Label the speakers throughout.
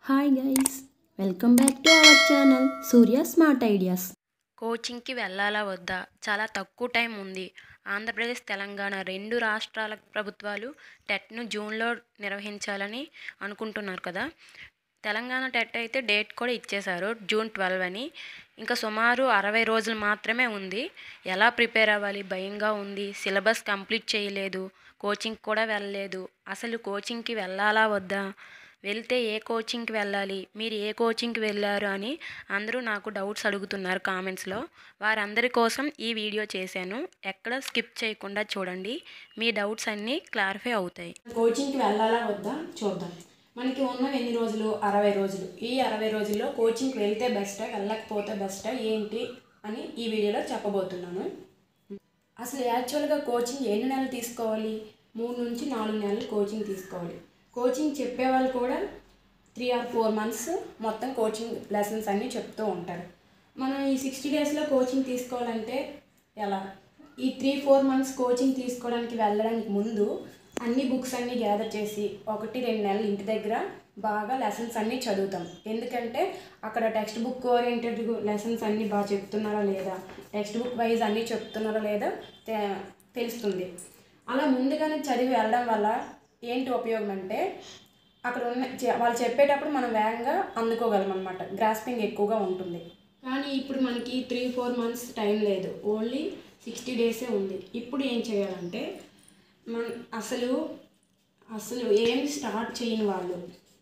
Speaker 1: hi guys welcome back to our channel Surya smart ideas
Speaker 2: కోచింగ్కి వెళ్ళాలా వద్దా చాలా తక్కువ టైం ఉంది ఆంధ్రప్రదేశ్ తెలంగాణ రెండు రాష్ట్రాల ప్రభుత్వాలు టెట్ను జూన్లో నిర్వహించాలని అనుకుంటున్నారు కదా తెలంగాణ టెట్ అయితే డేట్ కూడా ఇచ్చేశారు జూన్ ట్వెల్వ్ అని ఇంకా సుమారు అరవై రోజులు మాత్రమే ఉంది ఎలా ప్రిపేర్ అవ్వాలి భయంగా ఉంది సిలబస్ కంప్లీట్ చేయలేదు కోచింగ్ కూడా వెళ్ళలేదు అసలు కోచింగ్కి వెళ్ళాలా వద్దా వెళ్తే ఏ కోచింగ్కి వెళ్ళాలి మీరు ఏ కోచింగ్కి వెళ్ళారు అని అందరూ నాకు డౌట్స్ అడుగుతున్నారు కామెంట్స్లో వారందరి కోసం ఈ వీడియో చేశాను ఎక్కడ స్కిప్ చేయకుండా చూడండి మీ డౌట్స్ అన్నీ క్లారిఫై అవుతాయి
Speaker 3: కోచింగ్కి వెళ్ళాలా వద్దా చూద్దాం మనకి ఉన్నవి ఎన్ని రోజులు అరవై రోజులు ఈ అరవై రోజుల్లో కోచింగ్కి వెళ్తే బెస్టా వెళ్ళకపోతే బెస్టా ఏంటి అని ఈ వీడియోలో చెప్పబోతున్నాను అసలు యాక్చువల్గా కోచింగ్ ఎన్ని నెలలు తీసుకోవాలి మూడు నుంచి నాలుగు నెలలు కోచింగ్ తీసుకోవాలి కోచింగ్ చెప్పేవాళ్ళు కూడా త్రీ ఆర్ ఫోర్ మంత్స్ మొత్తం కోచింగ్ లెసన్స్ అన్నీ చెప్తూ ఉంటారు మనం ఈ సిక్స్టీ డేస్లో కోచింగ్ తీసుకోవాలంటే ఎలా ఈ త్రీ ఫోర్ మంత్స్ కోచింగ్ తీసుకోవడానికి వెళ్ళడానికి ముందు అన్ని బుక్స్ అన్నీ గ్యాదర్ చేసి ఒకటి రెండు నెలలు ఇంటి దగ్గర బాగా లెసన్స్ అన్నీ చదువుతాం ఎందుకంటే అక్కడ టెక్స్ట్ బుక్ ఓరియంటెడ్ లెసన్స్ అన్నీ బాగా చెప్తున్నారా లేదా టెక్స్ట్ బుక్ వైజ్ అన్నీ చెప్తున్నారా లేదా తె- తెలుస్తుంది అలా ముందుగానే చదివి వెళ్ళడం వల్ల ఏంటి ఉపయోగం అంటే అక్కడ ఉన్న చె- వాళ్ళు చెప్పేటప్పుడు మనం వేగంగా అందుకోగలం అనమాట గ్రాస్పింగ్ ఎక్కువగా ఉంటుంది కానీ ఇప్పుడు మనకి త్రీ ఫోర్ మంత్స్ టైం లేదు ఓన్లీ సిక్స్టీ డేసే ఉంది ఇప్పుడు ఏం చేయాలంటే మన అసలు అసలు ఏమి స్టార్ట్ చేయని వాళ్ళు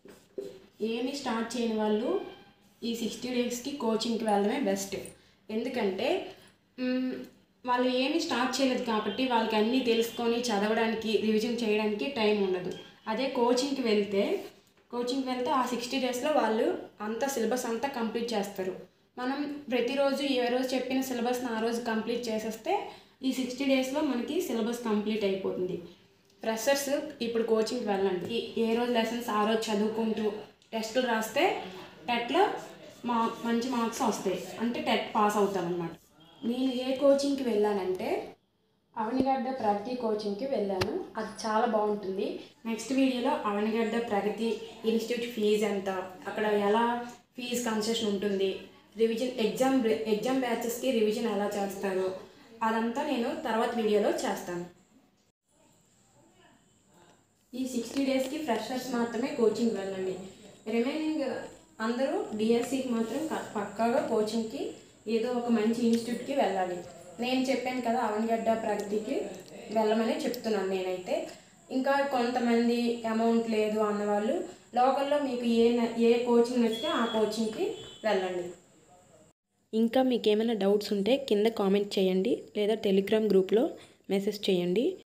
Speaker 3: ఏమి స్టార్ట్ చేయని వాళ్ళు ఈ సిక్స్టీ డేస్కి కోచింగ్కి వెళ్ళడమే బెస్ట్ ఎందుకంటే మ్, వాళ్ళు ఏమి స్టార్ట్ చేయలేదు కాబట్టి వాళ్ళకి అన్నీ తెలుసుకొని చదవడానికి రివిజన్ చేయడానికి టైం ఉండదు అదే కోచింగ్కి వెళ్తే కోచింగ్కి వెళ్తే ఆ సిక్స్టీ డేస్లో వాళ్ళు అంత సిలబస్ అంతా కంప్లీట్ చేస్తారు మనం ప్రతిరోజు ఏ రోజు చెప్పిన సిలబస్ని ఆ రోజు కంప్లీట్ చేసేస్తే ఈ సిక్స్టీ డేస్లో మనకి సిలబస్ కంప్లీట్ అయిపోతుంది ఫ్రెషర్స్ ఇప్పుడు కోచింగ్కి వెళ్ళండి ఈ- ఏ రోజు లెసన్స్ ఆ రోజు చదువుకుంటూ టెస్టులు రాస్తే టెట్లో మా మంచి మార్క్స్ వస్తాయి అంటే టెట్ పాస్ అవుతాం అనమాట నేను ఏ కోచింగ్కి వెళ్ళానంటే అవనిగడ్డ ప్రగతి కోచింగ్కి వెళ్ళాను అది చాలా బాగుంటుంది నెక్స్ట్ వీడియోలో అవనిగడ్డ ప్రగతి ఇన్స్టిట్యూట్ ఫీజు ఎంత అక్కడ ఎలా ఫీజు కన్సెషన్ ఉంటుంది రివిజన్ ఎగ్జామ్ ఎగ్జామ్ బ్యాచెస్కి రివిజన్ ఎలా చేస్తారు అదంతా నేను తర్వాత వీడియోలో చేస్తాను ఈ సిక్స్టీ డేస్కి ఫ్రెషర్స్ మాత్రమే కోచింగ్ వెళ్ళండి రిమైనింగ్ అందరూ డిఎస్సికి మాత్రం క- పక్కాగా కోచింగ్కి ఏదో ఒక మంచి ఇన్స్టిట్యూట్కి వెళ్ళాలి నేను చెప్పాను కదా అవనిగడ్డ ప్రగతికి వెళ్ళమని చెప్తున్నాను నేనైతే ఇంకా కొంతమంది అమౌంట్ లేదు అన్నవాళ్ళు లోకల్లో మీకు ఏ న- ఏ కోచింగ్ నచ్చితే ఆ కోచింగ్కి వెళ్ళండి
Speaker 2: ఇంకా మీకు ఏమైనా డౌట్స్ ఉంటే కింద కామెంట్ చేయండి లేదా టెలిగ్రామ్ గ్రూప్లో మెసేజ్ చేయండి